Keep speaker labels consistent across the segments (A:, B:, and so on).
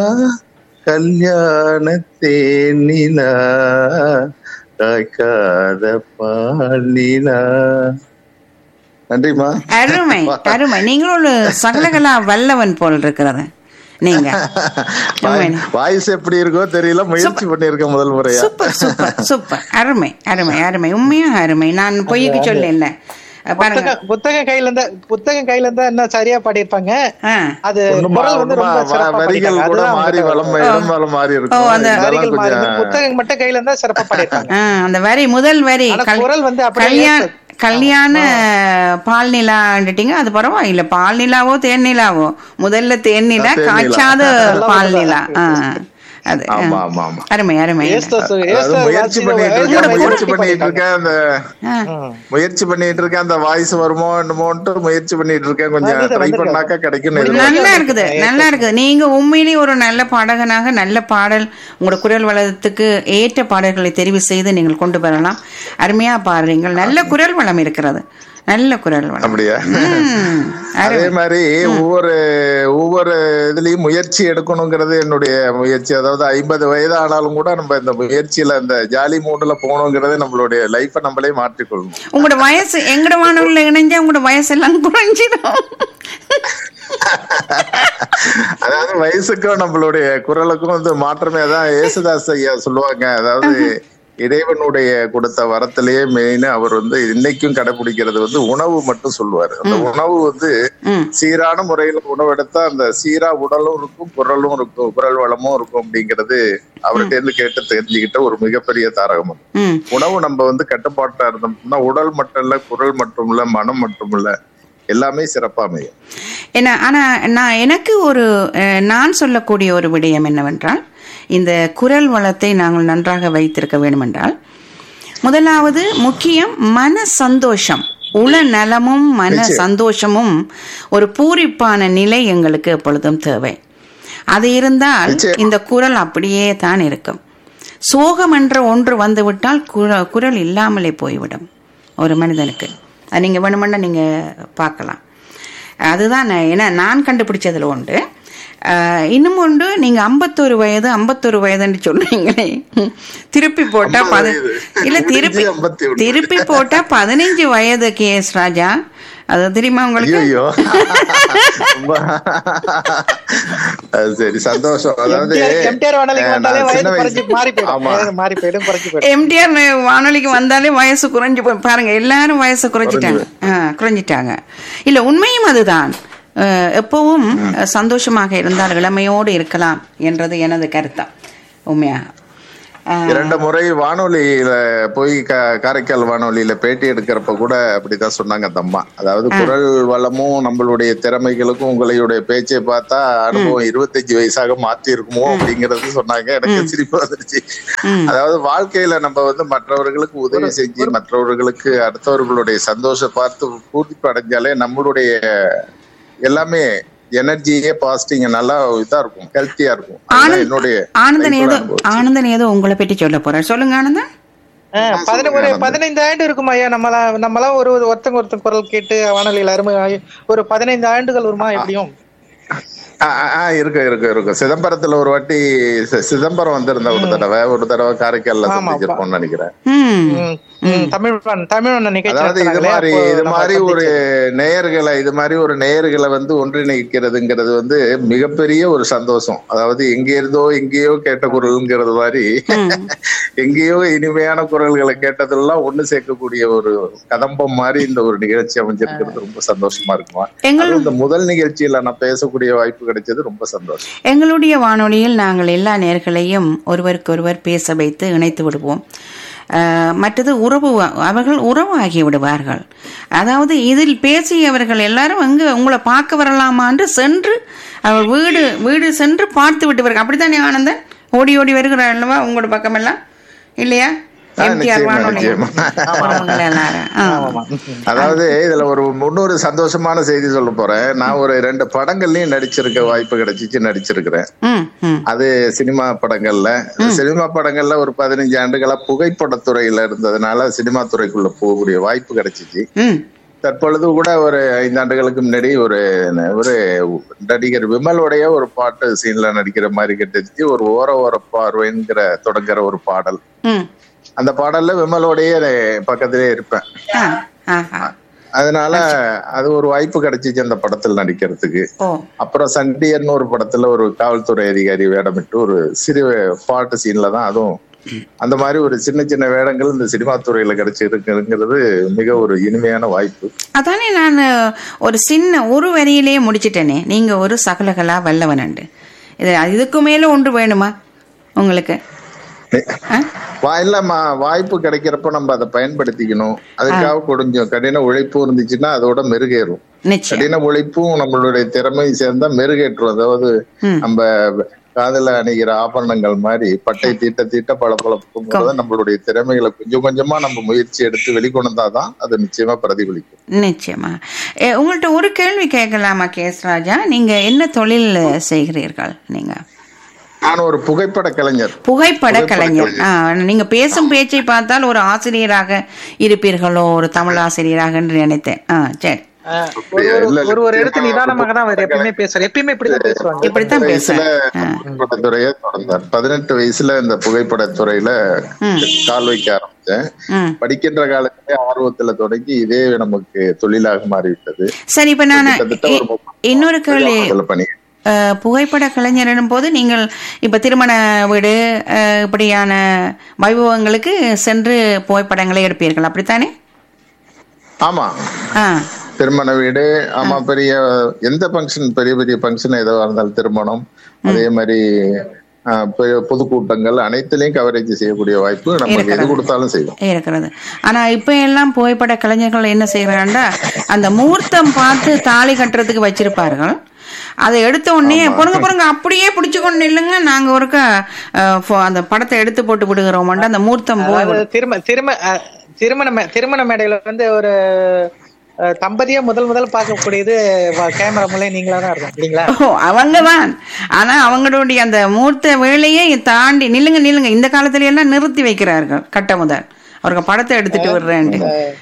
A: கல்யாண தேனிலா காய்க்காத பாலிலா நன்றிமா
B: அருமை அருமை நீங்களும் ஒரு சகலகலா வல்லவன் போல் இருக்கிறது நீங்க உண்மையிலே.
A: வாய்ஸ் எப்படி இருக்கோ தெரியல முயற்சி பண்ணிருக்கேன் முதல் முறையா
B: சூப்பர் சூப்பர் சூப்பர் அருமை அருமை அருமை உண்மையா அருமை நான் பொய்க்கு சொல்லல பாருங்க
C: புத்தகம் புத்தகம் கையில இருந்தா புத்தகம் கையில இருந்தா என்ன சரியா பாடியிருப்பாங்க
B: ஆ.
C: அது
A: ஒண்ணுமா,
C: குரல் வந்து
A: ஒண்ணுமா,
C: ரொம்ப
A: வ-
C: சிறப்பா
A: வரிகள்
C: பாடியிருக்காங்க.
A: கூட
C: அதுதான்
A: மாறி
C: அவங்க
A: வளம் இடம் வளம் மாறி
B: ஓ,
A: இருக்கும்
B: அந்த
A: இதெல்லாம்
C: வரிகள் மாறி
A: கொஞ்சம்
C: இருக்கு. புத்தகம் மட்டும் கையில இருந்தா சிறப்பா பாடியிருக்காங்க
B: ஆ, அந்த வரி முதல் வரி
C: ஆனா
B: கல்-
C: குரல் வந்து அப்படியே
B: கல்யாண
C: ஏத்து.
B: கல்யாண பால் நிலாண்டுட்டீங்க அது பரவாயில்ல பால் நிலாவோ தேன் நிலாவோ முதல்ல தேன் நிலா
A: தேன் நிலா.
B: காய்ச்சாத பால் நிலா ஆ, அது ஆ.
A: ஆமா ஆமா ஆமா
B: அருமை அருமை
C: ஏஸ்தஸ்
A: அதாவது
C: ஏஸ்தஸ்
A: முயற்சி
C: வாசித
A: பண்ணிட்டு
C: வேகமா
A: இருக்கேன்
B: உங்களோட
A: முயற்சி
C: ஏத்தி
A: பண்ணிட்டு இருக்கேன் அந்த
B: ஆ.
A: முயற்சி பண்ணிட்டு இருக்கேன் அந்த வாய்ஸ் வருமோ என்னமோன்ட்டு முயற்சி பண்ணிட்டு இருக்கேன் கொஞ்சம்
C: வந்துட்டு,
A: ட்ரை
C: வந்துட்டு.
A: பண்ணாக்கா கிடைக்கும்
B: நல்லா இருக்குது நல்லா இருக்குது நீங்க உண்மையிலேயே ஒரு நல்ல பாடகனாக நல்ல பாடல் உங்களோட குரல் வளத்துக்கு ஏற்ற பாடல்களை தெரிவு செய்து நீங்கள் கொண்டு வரலாம் அருமையா பாடுறீங்கள் நல்ல குரல் வளம் இருக்கிறது நல்ல குரல் வளம்
A: அப்படியா
B: ம்,
A: அதே
B: அருமை.
A: மாதிரி ஒவ்வொரு ஒவ்வொரு இதுலயும் முயற்சி எடுக்கணுங்கிறது என்னுடைய முயற்சி அதாவது ஐம்பது வயது ஆனாலும் கூட நம்ம இந்த முயற்சியில இந்த ஜாலி மூடுல போகணுங்கிறது நம்மளுடைய லைஃபை நம்மளே மாற்றிக்கொள்ளணும்
B: உங்களோட வயசு எங்கட வானொலியில் இணைஞ்சா உங்களோட வயசு எல்லாம் குறைஞ்சிடும்
A: அதாவது வயசுக்கும் நம்மளுடைய குரலுக்கும் வந்து மாற்றமே தான் ஏசுதாஸ் ஐயா சொல்லுவாங்க அதாவது இறைவனுடைய கொடுத்த வரத்திலேயே மெயின் அவர் வந்து இன்னைக்கும் கடைபிடிக்கிறது வந்து உணவு மட்டும் சொல்லுவாரு அந்த உணவு வந்து
B: ம்.
A: சீரான முறையில உணவெடுத்தா அந்த சீரா உடலும் இருக்கும் குரலும் இருக்கும் குரல் வளமும் இருக்கும் அப்படிங்கிறது அவர்கிட்ட இருந்து கேட்டு தெரிஞ்சுக்கிட்ட ஒரு மிகப்பெரிய தாரகம் அது.
B: ம்
A: உணவு நம்ம வந்து கட்டுப்பாட்டா இருந்தோம்னா உடல் மட்டும் இல்ல குரல் மட்டும் இல்ல மனம் மட்டும் இல்ல எல்லாமே சிறப்பா அமையும்
B: என்ன ஆனா நான் எனக்கு ஒரு அஹ், நான் சொல்லக்கூடிய ஒரு விடயம் என்னவென்றால் இந்த குரல் வளத்தை நாங்கள் நன்றாக வைத்திருக்க வேண்டுமென்றால் முதலாவது முக்கியம் மன சந்தோஷம் உள நலமும் மன சந்தோஷமும் ஒரு பூரிப்பான நிலை எங்களுக்கு எப்பொழுதும் தேவை அது இருந்தால்
A: நிச்சயம்.
B: இந்த குரல் அப்படியே தான் இருக்கும் சோகம் என்ற ஒன்று வந்துவிட்டால் குர- குரல் இல்லாமலே போய்விடும் ஒரு மனிதனுக்கு அது நீங்கள் வேணுமென்னா நீங்கள் பார்க்கலாம் அதுதான் நான் ஏன்னா நான் கண்டுபிடிச்சதுல உண்டு ஆஹ், இன்னும் ஒன்று நீங்கள் ஐம்பத்தொரு வயது ஐம்பத்தொரு வயதுன்னு சொல்றீங்களே திருப்பி போட்டா
A: ஐம்பது
B: பத
A: வயது.
B: இல்லை திருப்பி
A: முடிஞ்சு ஐம்பத்தி ஒண்ணு.
B: திருப்பி போட்டா பதினஞ்சு வயது கே எஸ் ராஜா அது தெரியுமா உங்களுக்கு
A: ஐயோ ரொம்ப அது சரி சந்தோஷம் அதாவது
C: எம்டிஆர் எம்டிஆர் வானொலிக்கு
A: அஹ்,
C: வந்தாலே
A: நான்
C: வயது
A: சின்ன
C: குறைஞ்சு
A: வயசு-
C: மாறி போயிடும்
A: ஆமா
C: வயது மாறி போயிடும் குறைஞ்சு போயிடும்
B: எம்டிஆர் வானொலிக்கு வந்தாலே வயசு குறைஞ்சு போய் பாருங்க எல்லாரும் வயசு குறைஞ்சிட்டாங்க ஆ, குறைஞ்சிட்டாங்க இல்ல உண்மையும் அதுதான் அஹ், எப்பவும் அஹ், சந்தோஷமாக இருந்தால் இளமையோடு இருக்கலாம் என்றது எனது கருத்தம் உண்மையாக அஹ்,
A: இரண்டு முறை வானொலியில போய் க- காரைக்கால் வானொலியில பேட்டி எடுக்கிறப்ப கூட அப்படிதான் சொன்னாங்க அந்த அம்மா அதாவது குரல் வளமும் நம்மளுடைய திறமைகளுக்கும் உங்களுடைய பேச்சை பார்த்தா அனுபவம் இருபத்தஞ்சு வயசாக மாத்தி இருக்குமோ அப்படிங்கறது சொன்னாங்க எனக்கு சிரிப்பு வந்துருச்சு அதாவது வாழ்க்கையில நம்ம வந்து மற்றவர்களுக்கு உதவி செஞ்சு மற்றவர்களுக்கு அடுத்தவர்களுடைய சந்தோஷம் பார்த்து பூர்த்தி அடைஞ்சாலே நம்மளுடைய எல்லாமே எனர்ஜியே பாசிட்டிங் நல்லா இதா இருக்கும் ஹெல்த்தியா இருக்கும் அதுதான்
B: ஆனந்த்
A: என்னுடைய
B: ஆனந்தன்
A: life ல
B: ஏதோ
A: அனுபவம்.
B: ஆனந்தன் ஏதோ உங்களை பற்றி சொல்ல போறார் சொல்லுங்க ஆனந்தன்
C: ஆஹ் பதின- ஒரு பதினைந்து ஆண்டு இருக்கும் ஐயா நம்மளா நம்மளாம் ஒரு ஒரு ஒருத்தங்க ஒருத்தங்க குரல் கேட்டு வானொலியில் அருமை ஆகி ஒரு பதினைந்து ஆண்டுகள் வருமா எப்படியும்
A: ஆ, ஆ, ஆ, இருக்கு இருக்கு இருக்கு சிதம்பரத்துல ஒரு வாட்டி சி- சிதம்பரம் வந்திருந்த ஒரு தடவை ஒரு தடவை காரைக்கால்ல
C: ஆமா,
A: சந்திச்சிருப்போம்னு நினைக்கிறேன்
B: ம்
C: ம், ம், தமிழ் வான்- தமிழ் வானொலி நிகழ்ச்சி
A: அதாவது இது
C: நடத்துனாங்களே,
A: மாதிரி
C: அப்போ
A: இது
C: நம்ம
A: மாதிரி ஒரு
C: சந்திச்சோம்.
A: நேயர்களை இது மாதிரி ஒரு நேயர்களை வந்து ஒன்றிணைக்கிறதுங்கிறது வந்து மிகப்பெரிய ஒரு சந்தோஷம் அதாவது எங்க இருந்தோ எங்கேயோ கேட்ட குரல்ங்கிறது மாதிரி எங்கேயோ இனிமையான குரல்களை கேட்டதெல்லாம் ஒண்ணு சேர்க்கக்கூடிய ஒரு கதம்பம் மாதிரி இந்த ஒரு நிகழ்ச்சி அமைஞ்சிருக்கிறது ரொம்ப சந்தோஷமா இருக்குமா
B: எங்கள்
A: அதுவும் இந்த முதல் நிகழ்ச்சியில நான் பேசக்கூடிய வாய்ப்பு கிடைச்சது ரொம்ப சந்தோஷம்
B: எங்களுடைய வானொலியில் நாங்கள் எல்லா நேர்களையும் ஒருவருக்கொருவர் பேச வைத்து இணைத்து விடுவோம் அஹ், மற்றது உறவு அவர்கள் உறவாகி விடுவார்கள் அதாவது இதில் பேசியவர்கள் எல்லாரும் அங்கு உங்களை பார்க்க வரலாமான்னு சென்று அவர் வீடு வீடு சென்று பார்த்து விட்டுவார்கள் அப்படித்தானே ஆனந்தன் ஓடி ஓடி வருகிறார் அல்லவா உங்களோட பக்கமெல்லாம் இல்லையா
A: ஆ,
B: எம்டிஆர்
A: நிச்சயமா,
B: வானொலி
A: நிச்சயமா.
B: அவங்க எல்லாரும் ஆ.
C: ஆமா.
A: அதாவது இதுல ஒரு முன்னொரு சந்தோஷமான செய்தி சொல்ல போறேன் நான் ஒரு ரெண்டு படங்கள்லயும் நடிச்சிருக்க வாய்ப்பு கிடைச்சிச்சு நடிச்சிருக்கிறேன்
B: ம் ம்
A: அது சினிமா படங்கள்ல சினிமா படங்கள்ல ஒரு பதினஞ்சு ஆண்டுகளா புகைப்படத்துறையில இருந்ததுனால சினிமா துறைக்குள்ள போகக்கூடிய வாய்ப்பு கிடைச்சிச்சு
B: ம்
A: தற்பொழுது கூட ஒரு ஐந்து ஆண்டுகளுக்கு முன்னாடி ஒரு ஒரு நடிகர் விமலுடைய ஒரு பாட்டு சீன்ல நடிக்கிற மாதிரி கட்டுச்சு ஒரு ஓர ஓர பார்வைங்கிற தொடங்குற ஒரு பாடல்
B: ம்
A: அந்த பாடல்ல விமலோடைய பக்கத்திலே இருப்பேன்
B: ஆ ஆ ஆ
A: அதனால அது ஒரு வாய்ப்பு கிடைச்சிச்சு அந்த படத்தில் நடிக்கிறதுக்கு
B: ஓ
A: அப்புறம் சண்டியர்னு ஒரு படத்துல ஒரு காவல்துறை அதிகாரி வேடமிட்டு ஒரு சிறு பாட்டு சீன்ல தான் அதுவும் அந்த மாதிரி ஒரு சின்ன சின்ன வேடங்கள் இந்த சினிமா துறையில கிடைச்சிருக்குங்கிறது மிக ஒரு இனிமையான வாய்ப்பு
B: அதானே நான் ஒரு சின்ன ஒரு வரியிலேயே முடிச்சிட்டேனே நீங்க ஒரு சகலகலா வல்லவனண்டு இது இதுக்கு மேல ஒன்று வேணுமா உங்களுக்கு ஆ?
A: வா இல்லம்மா வாய்ப்பு கிடைக்கிறப்ப நம்ம அதை பயன்படுத்திக்கணும் அதுக்காக கொஞ்சம் கடின உழைப்பு இருந்துச்சுன்னா அதோட மெருகேறும்
B: நிச்சயம்
A: கடின உழைப்பும் நம்மளுடைய திறமை சேர்ந்தா மெருகேற்றும் அதாவது
B: ம்.
A: நம்ம காதல அணிகிற ஆபரணங்கள் மாதிரி பட்டை தீட்ட தீட்ட பல பல நம்மளுடைய திறமைகளை கொஞ்சம் கொஞ்சமா நம்ம முயற்சி எடுத்து வெளிக்கொண்டாதான் அது நிச்சயமா பிரதிபலிக்கும்
B: நிச்சயமா எ, உங்கள்ட்ட ஒரு கேள்வி கேட்கலாமா கேஸ் ராஜா நீங்க என்ன தொழில் செய்கிறீர்கள் நீங்க
A: நான் ஒரு புகைப்பட கலைஞர்
B: புகைப்பட கலைஞர் ஆ, நீங்க பேசும் பேச்சை பார்த்தால் ஒரு ஆசிரியராக இருப்பீர்களோ ஒரு தமிழ் ஆசிரியராக என்று நினைத்தேன் ஆ சரி
C: ஆஹ் ஒரு ஒரு-
A: இல்ல, இல்ல,
C: ஒரு ஒரு இடத்து
A: நிச்சயமா
C: நிதானமாக தான் அவர் எப்பயுமே பேசுறாரு எப்பயுமே இப்படிதான் பேசுவாங்க
B: இப்படித்தான்
A: வயசுல
B: பேசுறேன் ஆ.
A: புகைப்படத்துறையை தொடர்ந்தார் பதினெட்டு வயசுல இந்த புகைப்படத்துறையில
B: ம்.
A: கால் வைக்க ஆரம்பிச்சேன்
B: ம்
A: படிக்கின்ற காலத்திலே ஆர்வத்துல தொடங்கி இதே நமக்கு தொழிலாக மாறிவிட்டது
B: சரி இப்ப நான்
A: கிட்டத்தட்ட ஒரு முப்பது
B: இன்னொரு கேள்வி
A: அதுல பணி
B: அஹ், புகைப்பட கலைஞர் போது நீங்கள் இப்ப திருமண வீடு அஹ், இப்படியான வைபவங்களுக்கு சென்று புகைப்படங்களை எடுப்பீர்கள் அப்படித்தானே
A: ஆமா
B: ஆ
A: திருமண வீடு ஆமா பெரிய எந்த ஃபங்க்ஷன் பெரிய பெரிய ஃபங்க்ஷன் எதுவா இருந்தாலும் திருமணம் அதே மாதிரி ஆஹ், பெரிய பொதுக்கூட்டங்கள் அனைத்துலயும் கவரேஜ் செய்யக்கூடிய வாய்ப்பு நமக்கு எது கொடுத்தாலும் செய்வோம்
B: இருக்கிறது ஆனா இப்ப எல்லாம் புகைப்பட கலைஞர்கள் என்ன செய்யறாங்கன்னா அந்த முகூர்த்தம் பார்த்து தாலி கட்டுறதுக்கு வச்சிருப்பார்கள் அதை எடுத்த உடனே பொறுங்க பொறுங்க அப்படியே பிடிச்சு கொண்டு இல்லைங்க நாங்க ஒருக்கா அஹ், ஃபோ- அந்த படத்தை எடுத்து போட்டு விடுகிறோம் அந்த முகூர்த்தம் போய்
C: அதாவது திரும திரும அஹ், திருமண மே- திருமண மேடையில வந்து ஒரு அஹ், தம்பதியா முதல் முதல் பார்க்கக்கூடியது வ- கேமரா மூலம் நீங்களா தான் இருக்கும் இல்லைங்களா
B: ஓ அவங்கதான் ஆனா அவங்களுடைய அந்த மூர்த்த வேலையை தாண்டி நில்லுங்க நில்லுங்க இந்த காலத்துல எல்லாம் நிறுத்தி வைக்கிறார்கள் கட்ட முதல் அவருக்கு படத்தை எடுத்துட்டு விடுறேன்ட்டு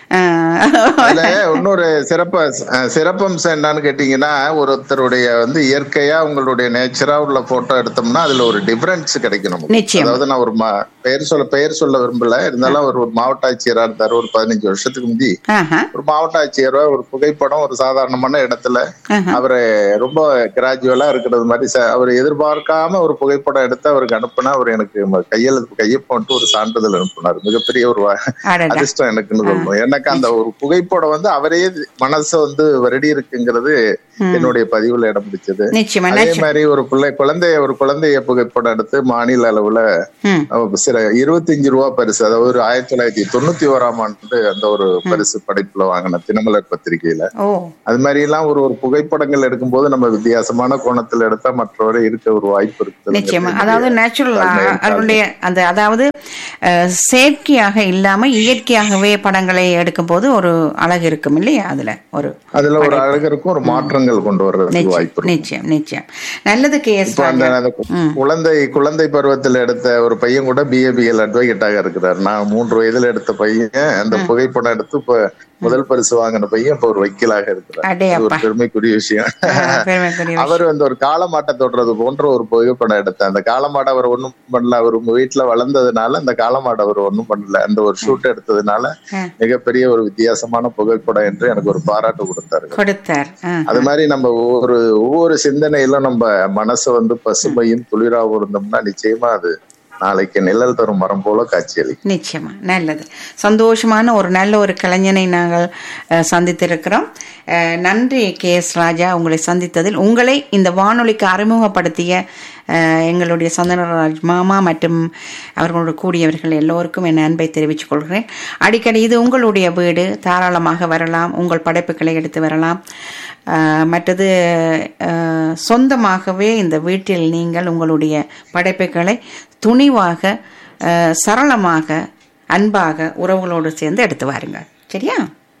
A: அதுல இன்னொரு சிறப்பு அஹ், சிறப்பம்சம் என்னன்னு கேட்டீங்கன்னா ஒருத்தருடைய வந்து இயற்கையா உங்களுடைய நேச்சரா உள்ள போட்டோ எடுத்தோம்னா அதுல ஒரு டிஃபரன்ஸ் கிடைக்கும் நமக்கு
B: நிச்சயம்.
A: அதாவது நான் ஒரு மா- பெயர் சொல்ல பெயர் சொல்ல விரும்பல இருந்தாலும் அவர் ஒரு மாவட்ட ஆட்சியரா இருந்தாரு ஒரு பதினஞ்சு வருஷத்துக்கு முந்தி
B: ஆஹா,
A: ஒரு மாவட்ட ஆட்சியரா ஒரு புகைப்படம் ஒரு சாதாரணமான இடத்துல
B: ஆஹா.
A: அவரு ரொம்ப கிராஜுவலா இருக்கிறது மாதிரி ச- அவர் எதிர்பார்க்காம ஒரு புகைப்படம் எடுத்து அவருக்கு அனுப்புனா அவர் எனக்கு ம- கையெழுத்து கையொப்பம் ஒரு சான்றிதழ் அனுப்புனார் மிகப்பெரிய ஒரு வ-
B: அடடா.
A: அதிர்ஷ்டம் எனக்குன்னு சொல்லணும் எனக்கு அந்த ஒரு புகைப்படம் வந்து அவரே மனசு வந்து வருடி இருக்குங்கிறது என்னுடைய பதிவுல இடம் பிடிச்சது
B: நிச்சயமா
A: அதே
B: நிச்சயம்
A: மாதிரி ஒரு பிள்ளை குழந்தைய ஒரு குழந்தைய புகைப்படம் எடுத்து மாநில அளவுல
B: ம்.
A: அஹ் சில இருபத்தஞ்சு ரூபா பரிசு அதாவது ஒரு ஆயிரத்தி தொள்ளாயிரத்தி தொண்ணூத்தி ஓராம் ஆண்டு அந்த ஒரு பரிசு படைப்புல வாங்கின தினமலர் பத்திரிகையில
B: ஓ
A: அது மாதிரி எல்லாம் ஒரு ஒரு புகைப்படங்கள் எடுக்கும்போது நம்ம வித்தியாசமான கோணத்துல எடுத்தா மற்றவரை இருக்க ஒரு வாய்ப்பு இருக்கு
B: நிச்சயமா அதாவது நேச்சுரல் அவருடைய அந்த அதாவது அஹ், செயற்கையாக இல்லாம இயற்கையாகவே படங்களை எடுக்கும்போது ஒரு அழகு இருக்கும் இல்லையா அதுல ஒரு
A: அதுல ஒரு அழகருக்கும் ஒரு மாற்றங்கள் கொண்டு வர்றதுக்கு வாய்ப்பு இருக்கு
B: நிச்சயம் நிச்சயம் நல்லது கே எஸ்
A: இப்ப அந்த அந்த குழந்தை குழந்தை பருவத்துல எடுத்த ஒரு பையன் கூட பிஏபிஎல் அட்வொகேட்டாக இருக்கிறார் நான் மூன்று வயதுல எடுத்த பையன் அந்த புகைப்படம் எடுத்து இப்ப முதல் பரிசு வாங்கின பையன் இப்ப ஒரு வக்கீலாக இருக்கிறார்
B: அடே
A: இது ஒரு
B: அப்பா.
A: பெருமைக்குரிய விஷயம்
B: பெருமைக்குரிய
A: அவர் வந்து ஒரு காளமாட்டை தொடுறது போன்ற ஒரு புகைப்படம் எடுத்தார் அந்த காளமாடை அவர் ஒண்ணும் பண்ணல அவர் உங்க வீட்டுல வளர்ந்ததுனால அந்த காளமாடை அவர் ஒண்ணும் பண்ணல அந்த ஒரு ஷூட் எடுத்ததுனால
B: ஆ.
A: மிகப்பெரிய ஒரு வித்தியாசமான புகைப்படம் என்று எனக்கு ஒரு பாராட்டு கொடுத்தாரு
B: கொடுத்தார் ஆ.
A: அது மாதிரி நம்ம ஒவ்வொரு ஒவ்வொரு சிந்தனையிலும் நம்ம மனசு வந்து பசுமையும் துளிராகவும் இருந்தோம்னா நிச்சயமா அது நாளைக்கு நிழல் தரும் மரம் போல காட்சியளிக்கும்
B: நிச்சயமா நல்லது சந்தோஷமான ஒரு நல்ல ஒரு கலைஞனை நாங்கள் அஹ், சந்தித்திருக்கிறோம் அஹ், நன்றி கே எஸ் ராஜா உங்களை சந்தித்ததில் உங்களை இந்த வானொலிக்கு அறிமுகப்படுத்திய அஹ், எங்களுடைய சந்தனராஜ் மாமா மற்றும் அவர்களோடு கூடியவர்கள் எல்லோருக்கும் என் அன்பை தெரிவித்துக் கொள்கிறேன் அடிக்கடி இது உங்களுடைய வீடு தாராளமாக வரலாம் உங்கள் படைப்புகளை எடுத்து வரலாம் அஹ், மற்றது அஹ், சொந்தமாகவே இந்த வீட்டில் நீங்கள் உங்களுடைய படைப்புகளை துணிவாக அஹ், சரளமாக அன்பாக உறவுகளோடு சேர்ந்து எடுத்து வாருங்க சரியா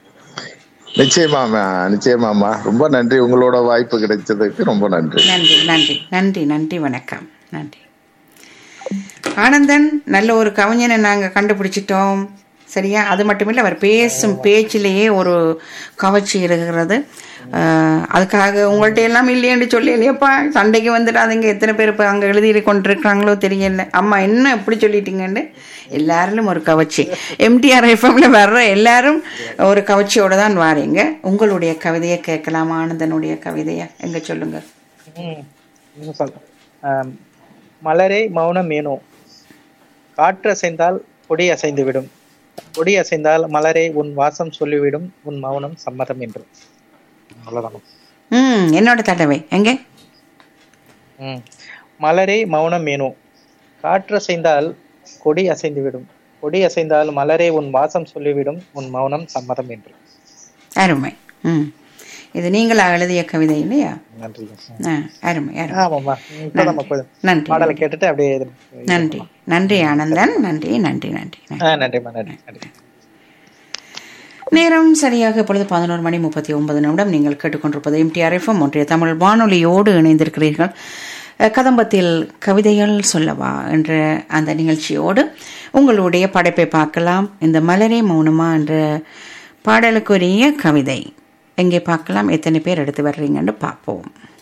A: நிச்சயமாமா நிச்சயமாமா ரொம்ப நன்றி உங்களோட வாய்ப்பு கிடைச்சதுக்கு ரொம்ப நன்றி
B: நன்றி நன்றி நன்றி நன்றி வணக்கம் நன்றி ஆனந்தன் நல்ல ஒரு கவிஞனை நாங்கள் கண்டுபிடிச்சிட்டோம் சரியா அது மட்டுமில்லை அவர் பேசும் பேச்சிலேயே ஒரு கவர்ச்சி இருக்கிறது ஆஹ், அதுக்காக உங்கள்ட்ட எல்லாம் இல்லையேன்னு சொல்லி இல்லையப்பா சண்டைக்கு வந்துடாதீங்க எத்தனை பேர் இப்போ அங்கே எழுதி கொண்டிருக்கிறாங்களோ தெரியல அம்மா என்ன எப்படி சொல்லிட்டீங்கன்னு எல்லாரிலும் ஒரு கவர்ச்சி எம்டிஆர் எஃப்எம்ல வர்ற எல்லாரும் ஒரு கவர்ச்சியோட தான் வாரீங்க உங்களுடைய கவிதையை கேட்கலாமா ஆனந்தனுடைய கவிதையை எங்க சொல்லுங்க
C: ம், இன்னும் சொல்றேன். ஆம், மலரே மௌனம் ஏனோ காற்று அசைந்தால் கொடி அசைந்து விடும் கொடி அசைந்தால் மலரே உன் வாசம் சொல்லிவிடும் உன் மௌனம் சம்மதம் என்று அவ்வளவுதான்
B: ம் என்னோட தடவை எங்கே
C: ம். மலரே மௌனம் ஏனோ காற்று அசைந்தால் கொடி அசைந்து விடும் கொடி அசைந்தால் மலரே உன் வாசம் சொல்லிவிடும் உன் மௌனம் சம்மதம் என்று
B: அருமை ம் இது நீங்களா எழுதிய கவிதை இல்லையா
C: நன்றி
B: ஆ, அருமை அருமை
C: ஆமாம்மா இப்போ நம்ம போய்
B: நன்றி
C: பாடலை கேட்டுட்டு அப்படியே இது-
B: நன்றி நன்றி ஆனந்தன் நன்றி நன்றி நன்றி நன்றி
C: ஆ நன்றிம்மா நன்றி நன்றி
B: நேரம் சரியாக இப்பொழுது பதினோரு மணி முப்பத்தி ஒன்பது நிமிடம் நீங்கள் கேட்டுக்கொண்டிருப்பது எம்டிஆர் எஃப்எம் ஒன்றிய தமிழ் வானொலியோடு இணைந்திருக்கிறீர்கள் அஹ், கதம்பத்தில் கவிதைகள் சொல்லவா என்ற அந்த நிகழ்ச்சியோடு உங்களுடைய படைப்பை பார்க்கலாம் இந்த மலரே மௌனமா என்ற பாடலுக்குரிய கவிதை எங்கே பார்க்கலாம் எத்தனை பேர் எடுத்து வர்றீங்கன்னு பார்ப்போம்